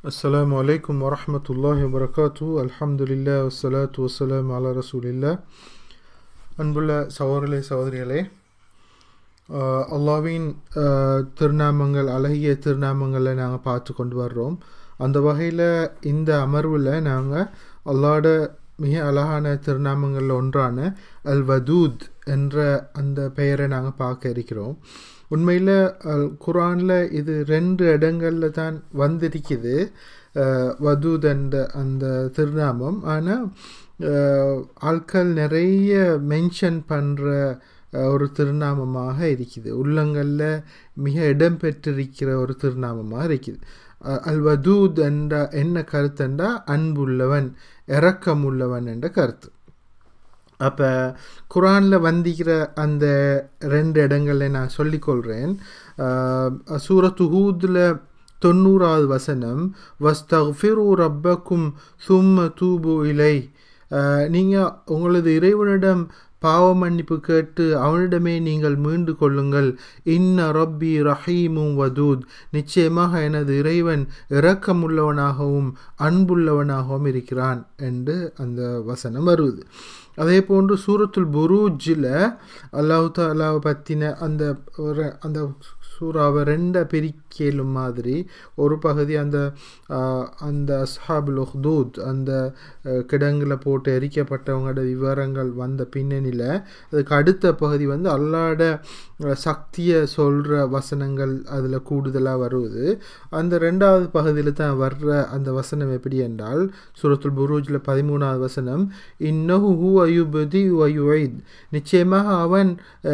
السلام عليكم ورحمة الله وبركاته الحمد لله والصلاة والسلام على رسول الله அன்புள்ள சகோதரர்களே சகோதரிகளே ஆஹ் அல்லாவின் ஆஹ் திருநாமங்கள் அழகிய திருநாமங்களை நாங்கள் பார்த்து கொண்டு வர்றோம் அந்த வகையில் இந்த அமர்வில் நாங்கள் அல்லாட மிக அழகான திருநாமங்களில் ஒன்றான அல் வதூத் என்ற அந்த பெயரை நாங்கள் பார்க்க இருக்கிறோம் உண்மையில் அல் குரானில் இது ரெண்டு இடங்களில் தான் வந்திருக்குது அஹ் வதூத் என்ற அந்த திருநாமம் ஆனால் ஆட்கள் நிறைய மென்ஷன் பண்ணுற ஒரு திருநாமமாக இருக்குது உள்ளங்களில் மிக இடம்பெற்றிருக்கிற ஒரு திருநாமமாக இருக்குது அஹ் அல் வதூத் என்ற என்ன கருத்துண்டா அன்புள்ளவன் இரக்கமுள்ளவன் என்ற கருத்து அப்போ குரானில் வந்திக்கிற அந்த ரெண்டு இடங்களை நான் சொல்லிக்கொள்கிறேன் சூரத்து ஹூதில் தொண்ணூறாவது வசனம் வஸ்தஃபிரு ரப்பக்கும் சும்ம தூபு இலை நீங்கள் உங்களது இறைவனிடம் பாவ மன்னிப்பு கேட்டு அவனிடமே நீங்கள் மீண்டு கொள்ளுங்கள் இன்ன ரப்பி ரஹீமும் வதூத் நிச்சயமாக எனது இறைவன் இரக்கமுள்ளவனாகவும் அன்புள்ளவனாகவும் இருக்கிறான் என்று அந்த வசனம் வருவது அதே போன்று சூரத்துல் புரூஜில் அல்லாஹு தாலாவை பற்றின அந்த ஒரு அந்த சூறாவை ரெண்டை பிரிக்கலும் மாதிரி ஒரு பகுதி அந்த அந்த அஸ்ஹாபுல் உஹ்தூத் அந்த கிடங்கில் போட்டு எரிக்கப்பட்டவங்களோட விவரங்கள் வந்த பின்னணியில் அதுக்கு அடுத்த பகுதி வந்து அல்லாட சக்தியை சொல்கிற வசனங்கள் அதில் கூடுதலாக வருவது அந்த ரெண்டாவது பகுதியில் தான் வர்ற அந்த வசனம் எப்படி என்றால் சூரத்துல் புரூஜில் பதிமூணாவது வசனம் இன்னஹு ஹூ அயுபதி அயுஐத் நிச்சயமாக அவன்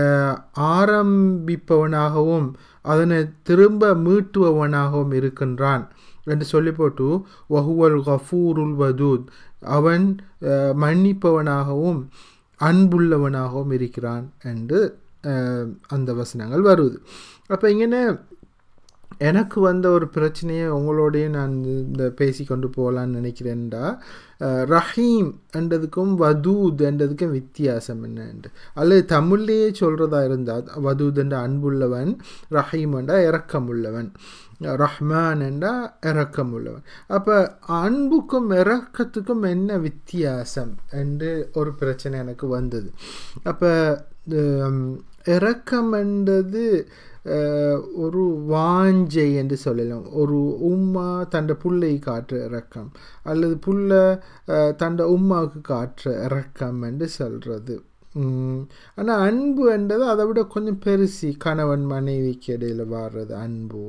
ஆரம்பிப்பவனாகவும் அதனை திரும்ப மீட்டுபவனாகவும் இருக்கின்றான் என்று சொல்லி போட்டு வஹுவல் கஃபூருல் வதூத் அவன் மன்னிப்பவனாகவும் அன்புள்ளவனாகவும் இருக்கிறான் என்று அந்த வசனங்கள் வருது அப்போ இங்கே எனக்கு வந்த ஒரு பிரச்சனையை உங்களோடையும் நான் இந்த பேசி கொண்டு போகலான்னு நினைக்கிறேன்டா ரஹீம் என்றதுக்கும் வதூத் என்றதுக்கும் வித்தியாசம் என்னண்டு அல்லது தமிழ்லேயே சொல்கிறதா இருந்தால் வதூத் என்ற அன்புள்ளவன் ரஹீம் என்றா இறக்கமுள்ளவன் ரஹ்மான் என்றா இறக்கம் உள்ளவன் அப்போ அன்புக்கும் இறக்கத்துக்கும் என்ன வித்தியாசம் என்று ஒரு பிரச்சனை எனக்கு வந்தது அப்போ இறக்கம் என்றது ஒரு வாஞ்சை என்று சொல்லலாம் ஒரு உம்மா தண்ட புள்ளை காட்டுற இறக்கம் அல்லது புள்ள தண்ட உம்மாவுக்கு காட்டுற இறக்கம் என்று சொல்கிறது ஆனால் அன்பு என்றது அதை விட கொஞ்சம் பெருசி கணவன் மனைவிக்கு இடையில் வர்றது அன்பு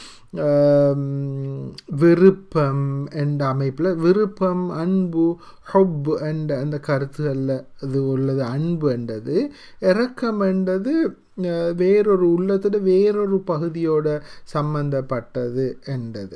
விருப்பம் என்ற அமைப்பில் விருப்பம் அன்பு ஹொப் என்ற அந்த கருத்துகளில் அது உள்ளது அன்பு என்றது இறக்கம் என்றது வேறொரு உள்ளத்தோட வேறொரு பகுதியோட சம்பந்தப்பட்டது என்றது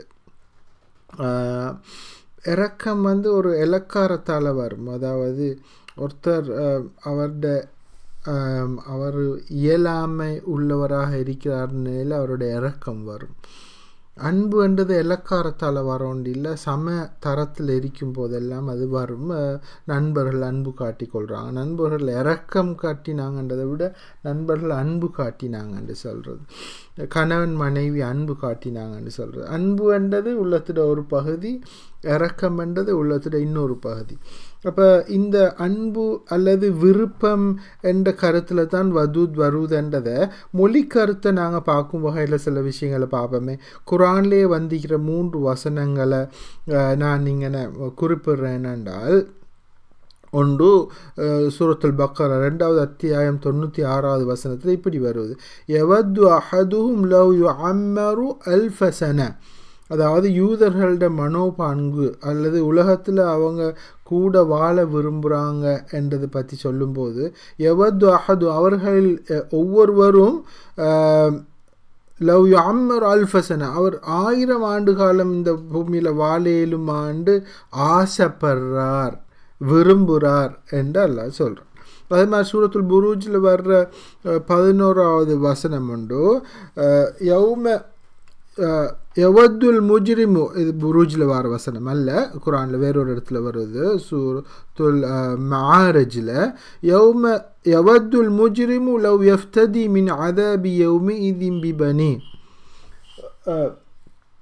இறக்கம் வந்து ஒரு இலக்காரத்தால் வரும் அதாவது ஒருத்தர் அவருடைய அவர் இயலாமை உள்ளவராக இருக்கிறார்னில் அவருடைய இறக்கம் வரும் அன்பு என்றது இலக்காரத்தால் வரோண்டு இல்லை சம தரத்தில் இருக்கும் போதெல்லாம் அது வரும் நண்பர்கள் அன்பு காட்டி கொள்கிறாங்க நண்பர்கள் இறக்கம் காட்டினாங்கன்றதை விட நண்பர்கள் அன்பு காட்டினாங்கன்னு சொல்கிறது கணவன் மனைவி அன்பு காட்டினாங்கன்னு சொல்கிறது அன்பு என்றது உள்ளத்தோட ஒரு பகுதி இறக்கம் என்றது உள்ளத்தோட இன்னொரு பகுதி அப்போ இந்த அன்பு அல்லது விருப்பம் என்ற கருத்தில் தான் வதூத் வருவதுன்றதை மொழி கருத்தை நாங்கள் பார்க்கும் வகையில் சில விஷயங்களை பார்ப்போமே குரான்லேயே வந்திக்கிற மூன்று வசனங்களை நான் இங்கே குறிப்பிடுறேன் என்றால் ஒன்று சூரத்துல் பக்கரா ரெண்டாவது அத்தியாயம் தொண்ணூற்றி ஆறாவது வசனத்தில் இப்படி வருவது எவது அஹதும் லவ் யு அம்மரு அல்ஃபசன அதாவது யூதர்களோட மனோபான்கு அல்லது உலகத்தில் அவங்க கூட வாழ விரும்புகிறாங்க என்றதை பற்றி சொல்லும்போது எவது அஹது அவர்கள் ஒவ்வொருவரும் லவ் யூ அம்மர் அல்ஃபசன அவர் ஆயிரம் ஆண்டு காலம் இந்த பூமியில் வாழேலும் ஆண்டு ஆசைப்படுறார் விரும்புகிறார் என்று அல்லாஹ் சொல்கிறார் அதே மாதிரி சூரத்துல் புரூஜில் வர்ற பதினோராவது வசனம் உண்டு யௌம எவத்துல் முஜ்ரிமு இது புரூஜில் வர வசனம் அல்ல குரானில் வேறொரு இடத்துல வருது சூரத்துல் மாரஜில் யௌம எவத்துல் முஜ்ரிமு லவ் எஃப்ததி மின் அதபி யௌமி இதிம் பிபனி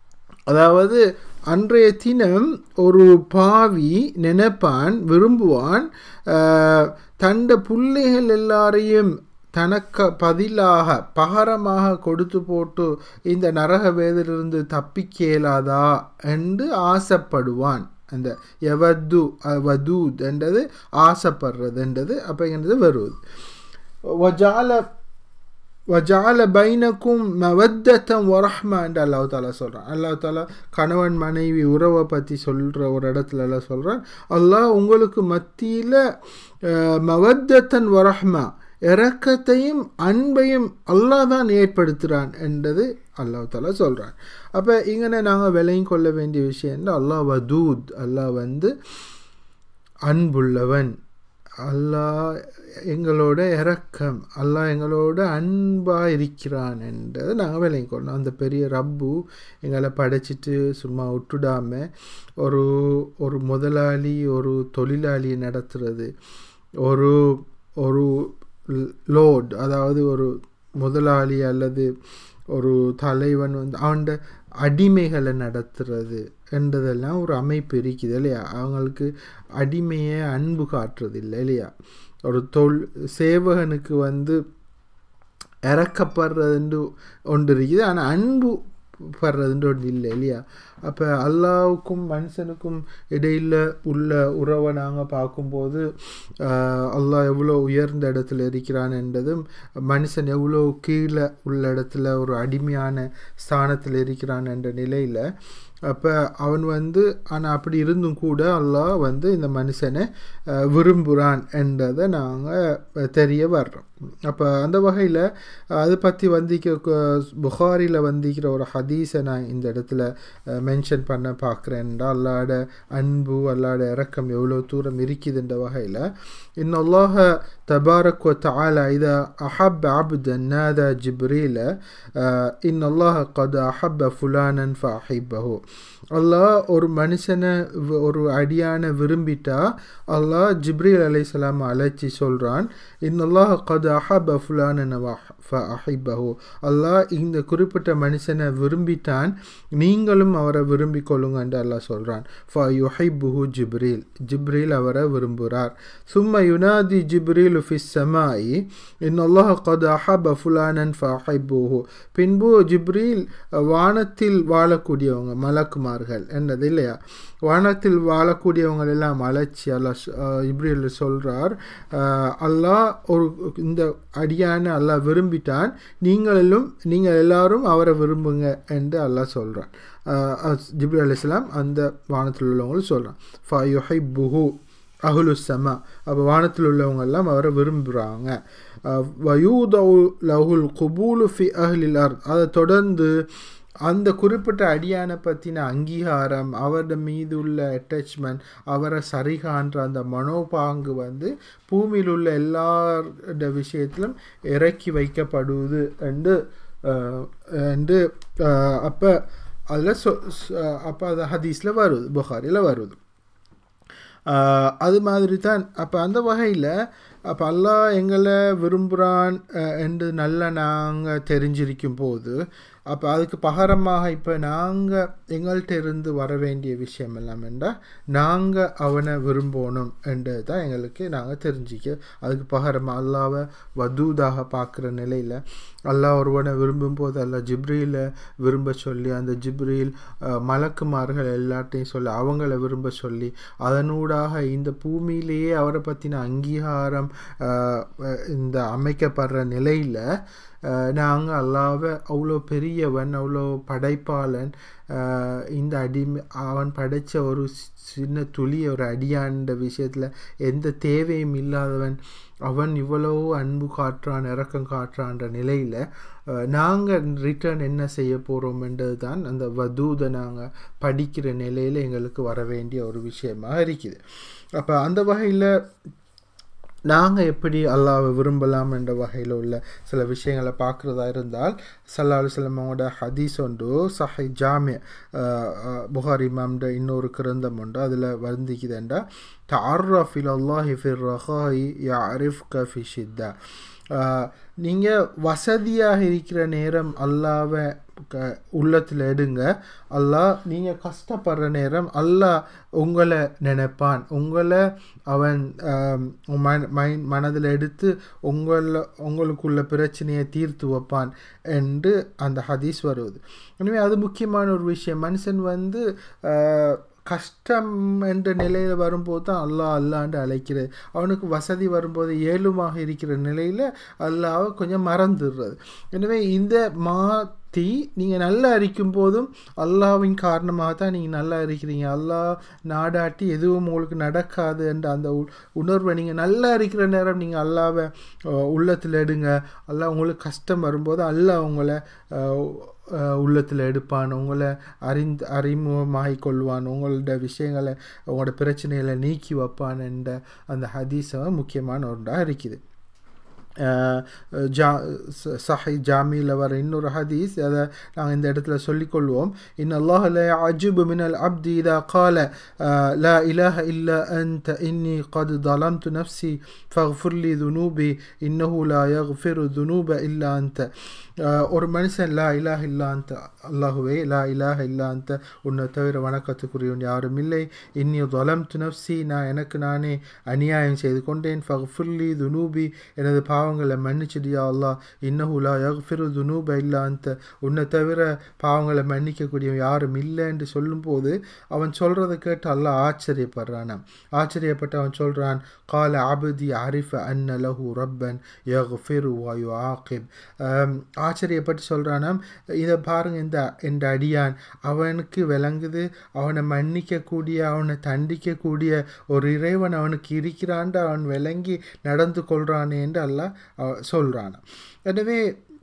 அதாவது அன்றைய தினம் ஒரு பாவி நினைப்பான் விரும்புவான் ஆஹ், தண்ட பிள்ளைகள் எல்லாரையும் தனக்கு பதிலாக பகரமாக கொடுத்து போட்டு இந்த நரக வேதிலிருந்து தப்பிக்க இயலாதா என்று ஆசைப்படுவான் அந்த எவது வதூத் என்றது ஆசைப்படுறது என்றது அப்படிங்கிறது வருவது வஜால வஜால பைனக்கும் மவத்தம் வரஹ்மா என்று அல்லாஹ் தாலா சொல்கிறான் அல்லாஹ் தாலா கணவன் மனைவி உறவை பற்றி சொல்கிற ஒரு இடத்துல எல்லாம் சொல்கிறான் அல்லாஹ் உங்களுக்கு மத்தியில் மவத்தன் வரஹ்மா இரக்கத்தையும் அன்பையும் அல்லாஹ் தான் ஏற்படுத்துகிறான் என்றது அல்லாஹ் தாலா சொல்கிறான் அப்போ இங்கே நாங்கள் விலையும் கொள்ள வேண்டிய விஷயம் என்ன அல்லாஹ் வதூத் அல்லாஹ் வந்து அன்புள்ளவன் அல்லாஹ் எங்களோட இரக்கம் அல்லாஹ் எங்களோட அன்பாக இருக்கிறான் என்றதை நாங்கள் விளங்கி கொள்ளணும் அந்த பெரிய ரப்பு எங்களை படைச்சிட்டு சும்மா விட்டுடாம ஒரு ஒரு முதலாளி ஒரு தொழிலாளியை நடத்துறது ஒரு ஒரு லோட் அதாவது ஒரு முதலாளி அல்லது ஒரு தலைவன் வந்து அவன்ட அடிமைகளை நடத்துறது என்றதெல்லாம் ஒரு அமைப்பு இருக்குது இல்லையா அவங்களுக்கு அடிமையை அன்பு காட்டுறது இல்லை இல்லையா ஒரு தொல் சேவகனுக்கு வந்து இறக்கப்படுறதுண்டு ஒன்று இருக்குது ஆனால் அன்பு படுறதுன்ற ஒன்று இல்லை இல்லையா அப்போ அல்லாவுக்கும் மனுஷனுக்கும் இடையில் உள்ள உறவை நாங்கள் பார்க்கும்போது ஆஹ், அல்லாஹ் எவ்வளோ உயர்ந்த இடத்துல இருக்கிறான் என்றதும் மனுஷன் எவ்வளோ கீழே உள்ள இடத்துல ஒரு அடிமையான ஸ்தானத்தில் இருக்கிறான் என்ற நிலையில் அப்போ அவன் வந்து ஆனால் அப்படி இருந்தும் கூட அல்லாஹ் வந்து இந்த மனுஷனை அஹ், விரும்புகிறான் என்றதை நாங்கள் தெரிய வர்றோம் அப்போ அந்த வகையில் அதை பற்றி வந்திக்க புகாரியில் வந்திக்கிற ஒரு ஹதீஸை நான் இந்த இடத்துல மென்ஷன் பண்ண பார்க்குறேன்டா அல்லாட அன்பு அல்லாட இறக்கம் எவ்வளோ தூரம் இருக்குதுன்ற வகையில் إن الله تبارك وتعالى إذا أحب عبدا نادى جبريل آه، إن الله قد أحب فلانا فأحبه அல்லாஹ் ஒரு மனுஷனை வ- ஒரு அடியான விரும்பிட்டா அல்லாஹ் ஜிப்ரீல் அலைஹிஸ்ஸலாம் அழைச்சி சொல்கிறான் இன்னல்லாஹ் கத் அஹப ஃபுலான அஹிபஹு அல்லாஹ் இந்த குறிப்பிட்ட மனுஷனை விரும்பிட்டான் நீங்களும் அவரை விரும்பிக் கொள்ளுங்கன்னு அல்லாஹ் சொல்கிறான் ஃப யுஹிப்புஹு ஜிப்ரீல் ஜிப்ரீல் அவரை விரும்புகிறார் சும்ம யுனாதி ஜிப்ரீல் ஃபிஸ் சமாயி இன்னல்லாஹ் கத் அஹப ஃபுலானன் ஃபஹிப்புஹு பின்பு ஜிப்ரீல் வானத்தில் வாழக்கூடியவங்க மலக்குமார்கள் என்னது இல்லையா வானத்தில் வாழக்கூடியவங்க எல்லாம் அழைச்சி அல்லாஹ் சொ- அஹ் இப்ரீல் சொல்கிறார் அல்லாஹ் ஒரு இந்த அடியான அல்லாஹ் விரும்பிட்டான் நீங்களும் நீங்கள் எல்லாரும் அவரை விரும்புங்க என்று அல்லாஹ் சொல்கிறான் ஜிப்ரி அலிஸ்லாம் அந்த வானத்தில் உள்ளவங்களும் சொல்கிறான் ஃபா யுஹிப்புஹு அஹுலு சமா அப்போ வானத்தில் உள்ளவங்க எல்லாம் அவரை விரும்புகிறாங்க வயூதவு லஹுல் குபூலு ஃபி அஹ்லில் அர் அதை தொடர்ந்து அந்த குறிப்பிட்ட அடியானை பற்றின அங்கீகாரம் அவரோட மீது உள்ள அட்டாச்மெண்ட் அவரை சரிகான்ற அந்த மனோபாங்கு வந்து பூமியில் உள்ள எல்லாரோட விஷயத்திலும் இறக்கி வைக்கப்படுவது என்று அஹ், என்று அப்போ அதில் சொ அப்போ அது ஹதீஸில் வருது புகாரில் வருது ஆஹ் அது மாதிரி தான் அப்போ அந்த வகையில் அப்போ அல்லாஹ் எங்களை விரும்புகிறான் அஹ், என்று நல்லா நாங்கள் தெரிஞ்சிருக்கும் போது அப்போ அதுக்கு பகரமாக இப்போ நாங்கள் எங்கள்கிட்ட இருந்து வர வேண்டிய விஷயம் எல்லாம் என்றால் நாங்கள் அவனை விரும்பணும் என்றது தான் எங்களுக்கு நாங்கள் தெரிஞ்சிக்க அதுக்கு பகரமாக அல்லாவை வதூதாக பார்க்குற நிலையில் அல்லாஹ் ஒருவனை விரும்பும் போது அல்லாஹ் ஜிப்ரீல விரும்ப சொல்லி அந்த ஜிப்ரீல் அஹ், மலக்குமார்கள் எல்லாத்தையும் சொல்லி அவங்கள விரும்ப சொல்லி அதனூடாக இந்த பூமியிலேயே அவரை பற்றின அங்கீகாரம் அஹ், அஹ், இந்த அமைக்கப்படுற நிலையில் நாங்கள் அல்லாவை அவ்வளோ பெரியவன் அவ்வளோ படைப்பாளன் அஹ், இந்த அடிமை அவன் படைத்த ஒரு சி- சின்ன துளி ஒரு அடியான்ற விஷயத்தில் எந்த தேவையும் இல்லாதவன் அவன் இவ்வளவு அன்பு காட்டுறான் இறக்கம் காட்டுறான்ற நிலையில் நாங்கள் ரிட்டர்ன் என்ன செய்ய போகிறோம்ன்றது தான் அந்த வதூதை நாங்கள் படிக்கிற நிலையில் எங்களுக்கு வர வேண்டிய ஒரு விஷயமா இருக்குது அப்போ அந்த வகையில் நாங்கள் எப்படி அல்லாவை விரும்பலாம் என்ற வகையில் உள்ள சில விஷயங்களை பார்க்குறதா இருந்தால் சல்லா அலுவலம் அவங்களோட ஹதீஸ் ஒன்று சஹை ஜாமிய புகாரி இமாம்ட இன்னொரு கிரந்தம் உண்டு அதில் வருந்திக்குதுண்டா تعرف إلى الله في الرخاء يعرفك في الشدة நீங்கள் வசதியாக இருக்கிற நேரம் அல்லாவை க உள்ளத்தில் எடுங்க அல்லாஹ் நீங்கள் கஷ்டப்படுற நேரம் அல்லாஹ் உங்களை நினைப்பான் உங்களை அவன் மைண்ட் மனதில் எடுத்து உங்களை உங்களுக்குள்ள பிரச்சனையை தீர்த்து வைப்பான் என்று அந்த ஹதீஸ் வருவது எனவே அது முக்கியமான ஒரு விஷயம் மனுஷன் வந்து கஷ்டம் என்ற நிலையில் வரும்போது தான் அல்லாஹ் அல்லாண்டு அழைக்கிறது அவனுக்கு வசதி வரும்போது ஏழுமாக இருக்கிற நிலையில் அல்லாவை கொஞ்சம் மறந்துடுறது எனவே இந்த மாற்றி நீங்கள் நல்லா இருக்கும் போதும் அல்லாவின் காரணமாக தான் நீங்கள் நல்லா இருக்கிறீங்க அல்லாஹ் நாடாட்டி எதுவும் உங்களுக்கு நடக்காது என்ற அந்த உணர்வை நீங்கள் நல்லா இருக்கிற நேரம் நீங்கள் அல்லாவை உள்ளத்தில் எடுங்க அல்லாஹ் உங்களுக்கு கஷ்டம் வரும்போது அல்லாஹ் உங்களை உள்ளத்தில் எடுப்பான் உங்களை அறிந்து அறிமுகமாகி கொள்வான் உங்களோட விஷயங்களை உங்களோட பிரச்சனைகளை நீக்கி வைப்பான் என்ற அந்த ஹதீஸை முக்கியமான ஒன்றாக இருக்குது ஜா சஹி ஜாமியில் வர இன்னொரு ஹதீஸ் அதை நாங்கள் இந்த இடத்துல சொல்லிக்கொள்வோம் இன் அல்லாஹ் ல அஜுபு மினல் அப்தி இதா கால லா இலாஹ இல்லா அன்த இன்னி قد ظلمت نفسي فاغفر لي ذنوبي إنه لا يغفر الذنوب إلا أنت ஒரு மனுஷன் லா இலாஹ இல்லா அந்த அல்லாஹுவே லா இலாஹ இல்லா அந்த உன்னை தவிர வணக்கத்துக்குரியவன் யாரும் இல்லை இன்னி தொலம் துனப்சி நான் எனக்கு நானே அநியாயம் செய்து கொண்டேன் ஃபஃபுல்லி துனூபி எனது பாவங்களை மன்னிச்சிடியா அல்லா இன்னஹுலா யஃபிரு துனூப இல்லா அந்த உன்னை தவிர பாவங்களை மன்னிக்கக்கூடியவன் யாரும் இல்லை என்று சொல்லும்போது அவன் சொல்கிறத கேட்டு அல்லாஹ் ஆச்சரியப்படுறானாம் ஆச்சரியப்பட்டு அவன் சொல்கிறான் கால அபதி அரிஃப அன்ன லஹு ரப்பன் யஃபிரு வாயு ஆகிப் ஆச்சரியப்பட்டு சொல்கிறானாம் இதை பாருங்க இந்த இந்த அடியான் அவனுக்கு விளங்குது அவனை மன்னிக்கக்கூடிய அவனை தண்டிக்கக்கூடிய ஒரு இறைவன் அவனுக்கு இருக்கிறான்ட்டு அவன் விளங்கி நடந்து கொள்கிறானே என்று அல்லாஹ் சொல்கிறான் எனவே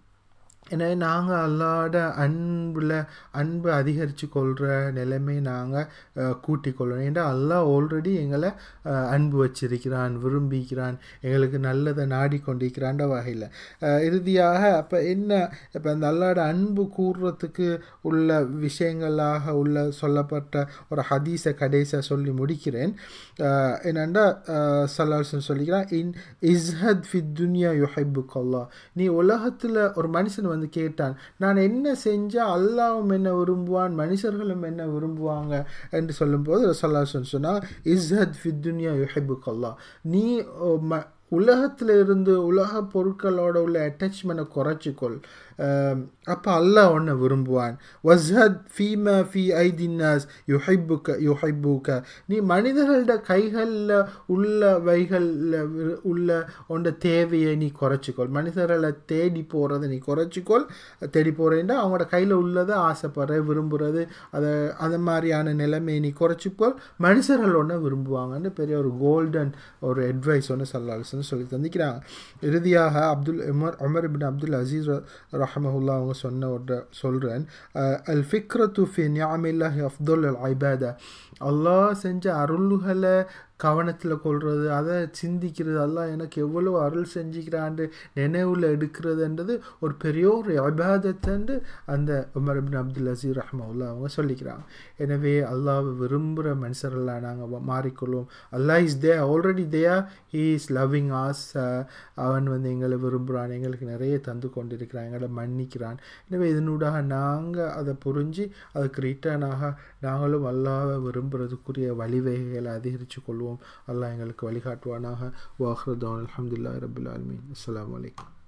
எனவே நாங்கள் அல்லாட அன்பில் அன்பு அதிகரித்து கொள்கிற நிலைமை நாங்கள் கூட்டிக் கொள்ளணும் ஏன்னா அல்லாஹ் ஆல்ரெடி எங்களை அன்பு வச்சிருக்கிறான் விரும்பிக்கிறான் எங்களுக்கு நல்லதை நாடிக்கொண்டிருக்கிறான்ற வகையில் இறுதியாக அப்போ என்ன இப்போ அந்த அல்லாட அன்பு கூறுறதுக்கு உள்ள விஷயங்களாக உள்ள சொல்லப்பட்ட ஒரு ஹதீஸை கடைசியாக சொல்லி முடிக்கிறேன் என்னென்னா சல்லாசன் சொல்லிக்கிறான் இன் இஸ்ஹத் ஃபி துன்யா யுஹைபு கொல்லா நீ உலகத்தில் ஒரு மனுஷன் வந்து வந்து கேட்டான் நான் என்ன செஞ்சால் அல்லாவும் என்ன விரும்புவான் மனுஷர்களும் என்ன விரும்புவாங்க என்று சொல்லும்போது ரசல்லாசன் சொன்னால் இஸ்ஹத் ஃபித்துன்யா யுஹிபுக் அல்லா நீ ம உலகத்தில் இருந்து உலக பொருட்களோட உள்ள அட்டாச்மெண்ட்டை குறைச்சிக்கொள் அப்போ அல்லாஹ் ஒன்று விரும்புவான் வஸ்ஹத் ஃபீம ஃபி ஐதின்னாஸ் யுஹைபுக்க யுஹைபுக்க நீ மனிதர்களோட கைகளில் உள்ள வைகளில் உள்ள உண்ட தேவையை நீ குறைச்சிக்கொள் மனிதர்களை தேடி போகிறத நீ குறைச்சிக்கொள் தேடி போகிறேன்னா அவங்களோட கையில் உள்ளதை ஆசைப்படுற விரும்புகிறது அதை அந்த மாதிரியான நிலைமையை நீ குறைச்சிக்கொள் மனுஷர்கள் ஒன்று விரும்புவாங்கன்னு பெரிய ஒரு கோல்டன் ஒரு அட்வைஸ் ஒன்று சல்லால்ஸ்னு சொல்லி தந்திக்கிறாங்க இறுதியாக Abdul Umar Umar ibn Abdul Aziz ரஹமஹுல்லா அவங்க சொன்ன ஒரு சொல்கிறேன் அல் ஃபிக்ரத்து ஃபி நியாமில்லாஹி அஃப்துல் அல் ஐபாதா அல்லாஹ் செஞ்ச அருள்களை கவனத்தில் கொள்வது அதை சிந்திக்கிறது எல்லாம் எனக்கு எவ்வளோ அருள் செஞ்சுக்கிறாண்டு நினைவில் எடுக்கிறதுன்றது ஒரு பெரிய ஒரு அபாதத்தன்று அந்த உமர் இபின் அப்துல் அசீர் ரஹ்மவுல்லா அவங்க சொல்லிக்கிறாங்க எனவே அல்லாவை விரும்புகிற மனுஷரெல்லாம் நாங்கள் மாறிக்கொள்வோம் Allah is the already there he is loving us அவன் வந்து எங்களை விரும்புகிறான் எங்களுக்கு நிறைய தந்து கொண்டிருக்கிறான் எங்களை மன்னிக்கிறான் எனவே இதனூடாக நாங்கள் அதை புரிஞ்சு அதுக்கு ரிட்டர்னாக நாங்களும் அல்லாவை விரும்புறதுக்குரிய வழிவகைகளை அதிகரித்து கொள்வோம் அல்லாஹ் எங்களுக்கு வழிகாட்டுவானாக வாஹ்ரதான் அலமதுல்லா ரபுல் ஆலமின் அஸ்லாம் வலைக்கம்